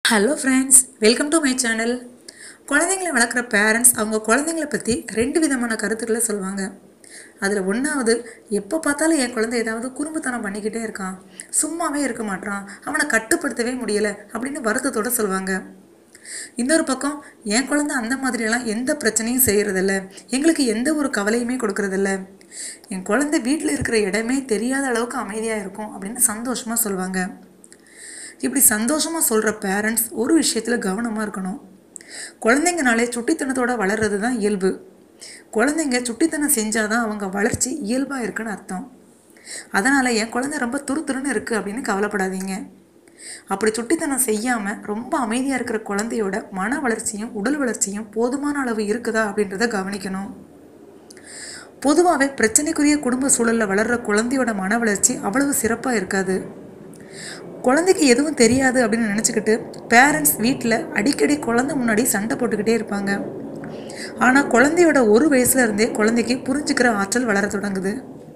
hello friends welcome to my channel குழந்தைங்களை வளர்க்குற parents அவங்க குழந்தைங்கள பற்றி ரெண்டு விதமான கருத்துக்களை சொல்லுவாங்க அதில் ஒன்றாவது எப்போ பார்த்தாலும் என் குழந்தை ஏதாவது குறும்புத்தனம் பண்ணிக்கிட்டே இருக்கான் சும்மாவே இருக்க மாட்றான் அவனை கட்டுப்படுத்தவே முடியலை அப்படின்னு வருத்தத்தோட சொல்லுவாங்க இன்னொரு பக்கம் என் குழந்தை அந்த மாதிரியெல்லாம் எந்த பிரச்சனையும் செய்கிறதில்ல எங்களுக்கு எந்த ஒரு கவலையுமே கொடுக்கறதில்ல என் குழந்தை வீட்டில் இருக்கிற இடமே தெரியாத அளவுக்கு அமைதியாக இருக்கும் அப்படின்னு சந்தோஷமாக சொல்லுவாங்க இப்படி சந்தோஷமாக சொல்கிற பேரண்ட்ஸ் ஒரு விஷயத்தில் கவனமாக இருக்கணும் குழந்தைங்கனாலே சுட்டித்தனத்தோட வளர்றது தான் இயல்பு குழந்தைங்க சுட்டித்தனம் செஞ்சால் தான் அவங்க வளர்ச்சி இயல்பாக இருக்குன்னு அர்த்தம் அதனால் என் குழந்தை ரொம்ப துருதுருன்னு இருக்குது அப்படின்னு கவலைப்படாதீங்க அப்படி சுட்டித்தனம் செய்யாமல் ரொம்ப அமைதியாக இருக்கிற குழந்தையோட மன வளர்ச்சியும் உடல் வளர்ச்சியும் போதுமான அளவு இருக்குதா அப்படின்றத கவனிக்கணும் பொதுவாகவே பிரச்சனைக்குரிய குடும்ப சூழலில் வளர்கிற குழந்தையோட மன வளர்ச்சி அவ்வளவு சிறப்பாக இருக்காது குழந்தைக்கு எதுவும் தெரியாது அப்படின்னு நினச்சிக்கிட்டு பேரண்ட்ஸ் வீட்டில் அடிக்கடி குழந்தை முன்னாடி சண்டை போட்டுக்கிட்டே இருப்பாங்க ஆனால் குழந்தையோட ஒரு வயசுல இருந்தே குழந்தைக்கு புரிஞ்சுக்கிற ஆற்றல் வளர தொடங்குது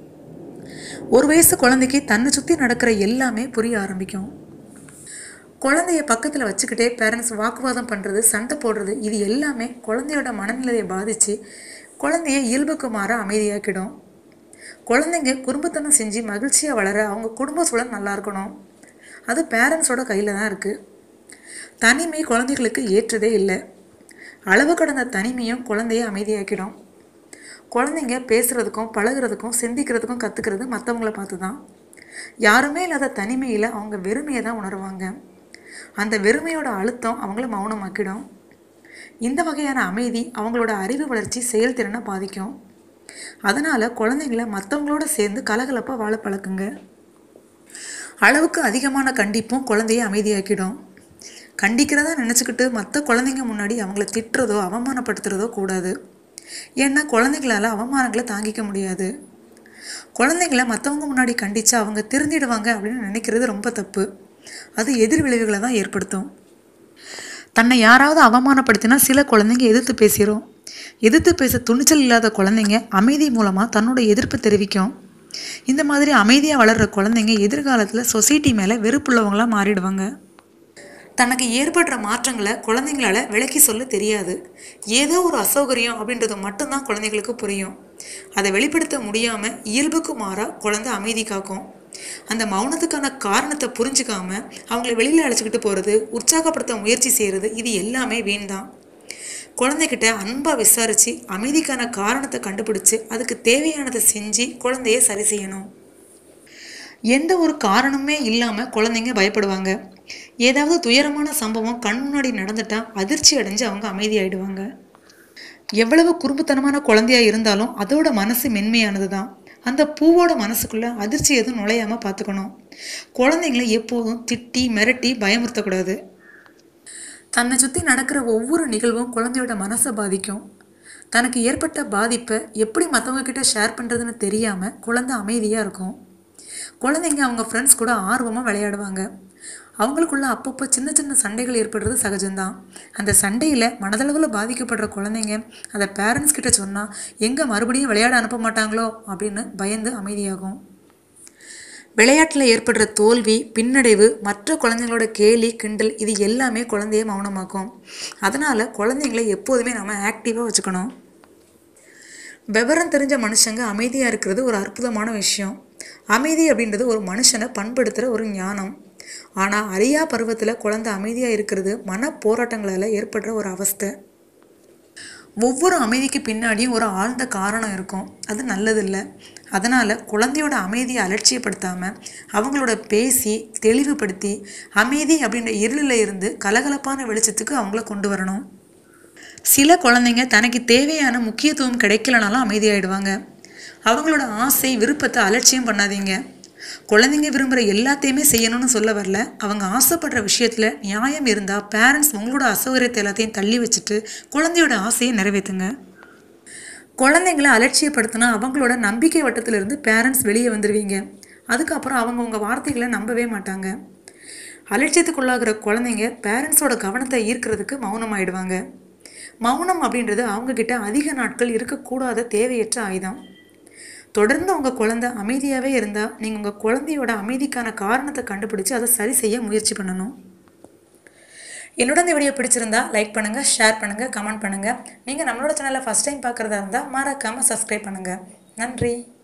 ஒரு வயசு குழந்தைக்கு தன்னை சுற்றி நடக்கிற எல்லாமே புரிய ஆரம்பிக்கும் குழந்தைய பக்கத்தில் வச்சுக்கிட்டே பேரண்ட்ஸ் வாக்குவாதம் பண்ணுறது சண்டை போடுறது இது எல்லாமே குழந்தையோட மனநிலையை பாதித்து குழந்தைய இயல்புக்கு மாற அமைதியாக்கிடும் குழந்தைங்க குடும்பத்தனம் செஞ்சு மகிழ்ச்சியாக வளர அவங்க குடும்ப சூழல் நல்லா இருக்கணும் அது பேரண்ட்ஸோட கையில் தான் இருக்குது தனிமை குழந்தைகளுக்கு ஏற்றதே இல்லை அளவு கடந்த தனிமையும் குழந்தைய அமைதியாக்கிடும் குழந்தைங்க பேசுகிறதுக்கும் பழகுறதுக்கும் சிந்திக்கிறதுக்கும் கற்றுக்கிறது மற்றவங்கள பார்த்து தான் யாருமே இல்லாத தனிமையில் அவங்க வெறுமையை தான் உணருவாங்க அந்த வெறுமையோட அழுத்தம் அவங்கள மௌனமாக்கிடும் இந்த வகையான அமைதி அவங்களோட அறிவு வளர்ச்சி செயல்திறனை பாதிக்கும் அதனால் குழந்தைங்கள மற்றவங்களோட சேர்ந்து கலகலப்பாக வாழ பழக்குங்க அளவுக்கு அதிகமான கண்டிப்பும் குழந்தைய அமைதியாக்கிடும் கண்டிக்கிறதா நினச்சிக்கிட்டு மற்ற குழந்தைங்க முன்னாடி அவங்கள திட்டுறதோ அவமானப்படுத்துறதோ கூடாது ஏன்னா குழந்தைங்களால அவமானங்களை தாங்கிக்க முடியாது குழந்தைங்கள மற்றவங்க முன்னாடி கண்டித்து அவங்க திருந்திடுவாங்க அப்படின்னு நினைக்கிறது ரொம்ப தப்பு அது எதிர் விளைவுகளை தான் ஏற்படுத்தும் தன்னை யாராவது அவமானப்படுத்தினா சில குழந்தைங்க எதிர்த்து பேசிடும் எதிர்த்து பேச துணிச்சல் இல்லாத குழந்தைங்க அமைதி மூலமாக தன்னோட எதிர்ப்பு தெரிவிக்கும் இந்த மாதிரி அமைதியாக வளர்கிற குழந்தைங்க எதிர்காலத்தில் சொசைட்டி மேலே வெறுப்புள்ளவங்களாக மாறிடுவாங்க தனக்கு ஏற்படுற மாற்றங்களை குழந்தைங்களால விளக்கி சொல்ல தெரியாது ஏதோ ஒரு அசௌகரியம் அப்படின்றது மட்டும்தான் குழந்தைங்களுக்கு புரியும் அதை வெளிப்படுத்த முடியாமல் இயல்புக்கு மாறா குழந்தை அமைதி காக்கும் அந்த மௌனத்துக்கான காரணத்தை புரிஞ்சுக்காம அவங்கள வெளியில் அழைச்சிக்கிட்டு போகிறது உற்சாகப்படுத்த முயற்சி செய்கிறது இது எல்லாமே வீண் தான் குழந்தைகிட்ட அன்பாக விசாரித்து அமைதிக்கான காரணத்தை கண்டுபிடிச்சு அதுக்கு தேவையானதை செஞ்சு குழந்தைய சரி செய்யணும் எந்த ஒரு காரணமே இல்லாமல் குழந்தைங்க பயப்படுவாங்க ஏதாவது துயரமான சம்பவம் கண் முன்னாடி நடந்துட்டா அதிர்ச்சி அடைஞ்சு அவங்க அமைதியாயிடுவாங்க எவ்வளவு குறும்புத்தனமான குழந்தையா இருந்தாலும் அதோட மனசு மென்மையானது தான் அந்த பூவோட மனசுக்குள்ள அதிர்ச்சி எதுவும் நுழையாம பார்த்துக்கணும் குழந்தைங்கள எப்போதும் திட்டி மிரட்டி பயமுறுத்தக்கூடாது தன்னை சுற்றி நடக்கிற ஒவ்வொரு நிகழ்வும் குழந்தையோட மனசை பாதிக்கும் தனக்கு ஏற்பட்ட பாதிப்பை எப்படி மற்றவங்க கிட்ட ஷேர் பண்ணுறதுன்னு தெரியாமல் குழந்தை அமைதியாக இருக்கும் குழந்தைங்க அவங்க ஃப்ரெண்ட்ஸ் கூட ஆர்வமாக விளையாடுவாங்க அவங்களுக்குள்ள அப்பப்போ சின்ன சின்ன சண்டைகள் ஏற்படுறது சகஜம்தான் அந்த சண்டையில் மனதளவில் பாதிக்கப்படுற குழந்தைங்க அதை பேரண்ட்ஸ் கிட்ட சொன்னால் எங்கே மறுபடியும் விளையாட அனுப்ப மாட்டாங்களோ அப்படின்னு பயந்து அமைதியாகும் விளையாட்டில் ஏற்படுற தோல்வி பின்னடைவு மற்ற குழந்தைங்களோட கேலி கிண்டல் இது எல்லாமே குழந்தைய மௌனமாக்கும் அதனால் குழந்தைங்கள எப்போதுமே நம்ம ஆக்டிவாக வச்சுக்கணும் விவரம் தெரிஞ்ச மனுஷங்க அமைதியாக இருக்கிறது ஒரு அற்புதமான விஷயம் அமைதி அப்படின்றது ஒரு மனுஷனை பண்படுத்துகிற ஒரு ஞானம் ஆனால் அறியா பருவத்தில் குழந்தை அமைதியாக இருக்கிறது மன போராட்டங்களால் ஏற்படுற ஒரு அவஸ்தை ஒவ்வொரு அமைதிக்கு பின்னாடியும் ஒரு ஆழ்ந்த காரணம் இருக்கும் அது நல்லதில்லை அதனால் குழந்தையோட அமைதியை அலட்சியப்படுத்தாமல் அவங்களோட பேசி தெளிவுபடுத்தி அமைதி அப்படின்ற இருளில் இருந்து கலகலப்பான வெளிச்சத்துக்கு அவங்கள கொண்டு வரணும் சில குழந்தைங்க தனக்கு தேவையான முக்கியத்துவம் கிடைக்கலனாலும் அமைதியாயிடுவாங்க அவங்களோட ஆசை விருப்பத்தை அலட்சியம் பண்ணாதீங்க குழந்தைங்க விரும்புகிற எல்லாத்தையுமே செய்யணும்னு சொல்ல வரல அவங்க ஆசைப்படுற விஷயத்தில் நியாயம் இருந்தால் பேரண்ட்ஸ் உங்களோட அசௌகரியத்தை எல்லாத்தையும் தள்ளி வச்சுட்டு குழந்தையோட ஆசையை நிறைவேற்றுங்க குழந்தைங்கள அலட்சியப்படுத்தினா அவங்களோட நம்பிக்கை வட்டத்திலிருந்து பேரண்ட்ஸ் வெளியே வந்துடுவீங்க அதுக்கப்புறம் அவங்க உங்கள் வார்த்தைகளை நம்பவே மாட்டாங்க அலட்சியத்துக்குள்ளாகிற குழந்தைங்க பேரண்ட்ஸோட கவனத்தை ஈர்க்கிறதுக்கு மௌனமாயிடுவாங்க மௌனம் அப்படின்றது அவங்கக்கிட்ட அதிக நாட்கள் இருக்கக்கூடாத தேவையற்ற ஆயுதம் தொடர்ந்து உங்கள் குழந்தை அமைதியாகவே இருந்தால் நீங்கள் உங்கள் குழந்தையோட அமைதிக்கான காரணத்தை கண்டுபிடிச்சு அதை சரி செய்ய முயற்சி பண்ணணும் என்னோட இந்த வீடியோ பிடிச்சிருந்தா லைக் பண்ணுங்கள் ஷேர் பண்ணுங்கள் கமெண்ட் பண்ணுங்கள் நீங்கள் நம்மளோட சேனலை ஃபஸ்ட் டைம் பார்க்குறதா இருந்தால் மறக்காமல் சப்ஸ்கிரைப் பண்ணுங்கள் நன்றி